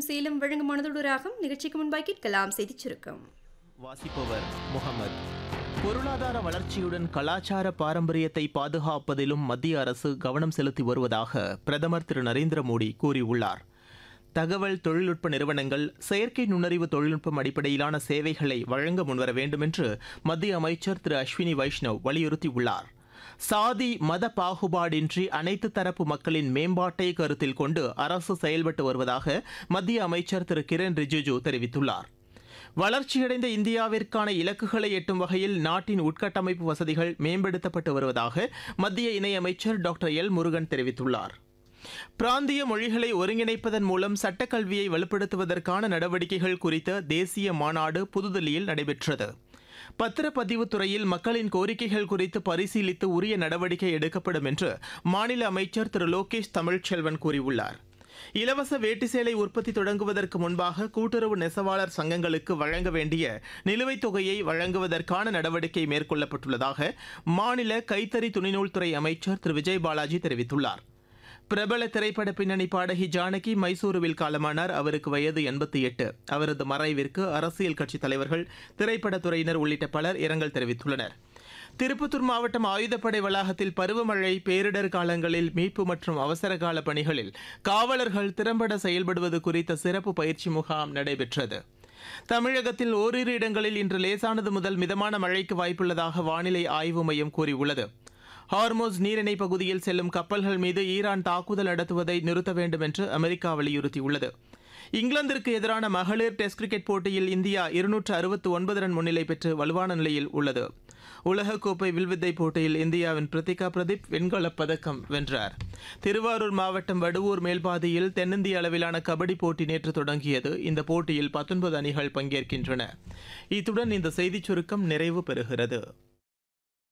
மற்றும் சேலம் வழங்கும் மனதோடராகும் நிகழ்ச்சிக்கு முன்பாக கேட்கலாம் செய்திச் சுருக்கம் வாசிப்பவர் முகமது பொருளாதார வளர்ச்சியுடன் கலாச்சார பாரம்பரியத்தை பாதுகாப்பதிலும் மத்திய அரசு கவனம் செலுத்தி வருவதாக பிரதமர் திரு நரேந்திர மோடி கூறியுள்ளார் தகவல் தொழில்நுட்ப நிறுவனங்கள் செயற்கை நுண்ணறிவு தொழில்நுட்பம் அடிப்படையிலான சேவைகளை வழங்க முன்வர வேண்டும் என்று மத்திய அமைச்சர் திரு அஸ்வினி வைஷ்ணவ் வலியுறுத்தியுள்ளார் சாதி மத பாகுபாடின்றி அனைத்து தரப்பு மக்களின் மேம்பாட்டை கருத்தில் கொண்டு அரசு செயல்பட்டு வருவதாக மத்திய அமைச்சர் திரு கிரண் ரிஜிஜு தெரிவித்துள்ளார் வளர்ச்சியடைந்த இந்தியாவிற்கான இலக்குகளை எட்டும் வகையில் நாட்டின் உட்கட்டமைப்பு வசதிகள் மேம்படுத்தப்பட்டு வருவதாக மத்திய இணையமைச்சர் டாக்டர் எல் முருகன் தெரிவித்துள்ளார் பிராந்திய மொழிகளை ஒருங்கிணைப்பதன் மூலம் சட்டக்கல்வியை வலுப்படுத்துவதற்கான நடவடிக்கைகள் குறித்த தேசிய மாநாடு புதுதில்லியில் நடைபெற்றது பத்திரப்பதிவு துறையில் மக்களின் கோரிக்கைகள் குறித்து பரிசீலித்து உரிய நடவடிக்கை எடுக்கப்படும் என்று மாநில அமைச்சர் திரு லோகேஷ் தமிழ்ச்செல்வன் கூறியுள்ளார் இலவச வேட்டி சேலை உற்பத்தி தொடங்குவதற்கு முன்பாக கூட்டுறவு நெசவாளர் சங்கங்களுக்கு வழங்க வேண்டிய நிலுவைத் தொகையை வழங்குவதற்கான நடவடிக்கை மேற்கொள்ளப்பட்டுள்ளதாக மாநில கைத்தறி துணிநூல் துறை அமைச்சர் திரு விஜய் பாலாஜி தெரிவித்துள்ளார் பிரபல திரைப்பட பின்னணி பாடகி ஜானகி மைசூருவில் காலமானார் அவருக்கு வயது எண்பத்தி எட்டு அவரது மறைவிற்கு அரசியல் கட்சித் தலைவர்கள் திரைப்படத்துறையினர் உள்ளிட்ட பலர் இரங்கல் தெரிவித்துள்ளனர் திருப்பத்தூர் மாவட்டம் ஆயுதப்படை வளாகத்தில் பருவமழை பேரிடர் காலங்களில் மீட்பு மற்றும் அவசர கால பணிகளில் காவலர்கள் திறம்பட செயல்படுவது குறித்த சிறப்பு பயிற்சி முகாம் நடைபெற்றது தமிழகத்தில் ஓரிரு இடங்களில் இன்று லேசானது முதல் மிதமான மழைக்கு வாய்ப்புள்ளதாக வானிலை ஆய்வு மையம் கூறியுள்ளது ஹார்மோஸ் நீரிணை பகுதியில் செல்லும் கப்பல்கள் மீது ஈரான் தாக்குதல் நடத்துவதை நிறுத்த வேண்டும் என்று அமெரிக்கா வலியுறுத்தியுள்ளது இங்கிலாந்திற்கு எதிரான மகளிர் டெஸ்ட் கிரிக்கெட் போட்டியில் இந்தியா இருநூற்று அறுபத்து ஒன்பது ரன் முன்னிலை பெற்று வலுவான நிலையில் உள்ளது உலகக்கோப்பை வில்வித்தை போட்டியில் இந்தியாவின் பிரித்திகா பிரதீப் வெண்கலப் பதக்கம் வென்றார் திருவாரூர் மாவட்டம் வடுவூர் மேல்பாதியில் தென்னிந்திய அளவிலான கபடி போட்டி நேற்று தொடங்கியது இந்த போட்டியில் பத்தொன்பது அணிகள் பங்கேற்கின்றன இத்துடன் இந்த செய்திச் சுருக்கம் நிறைவு பெறுகிறது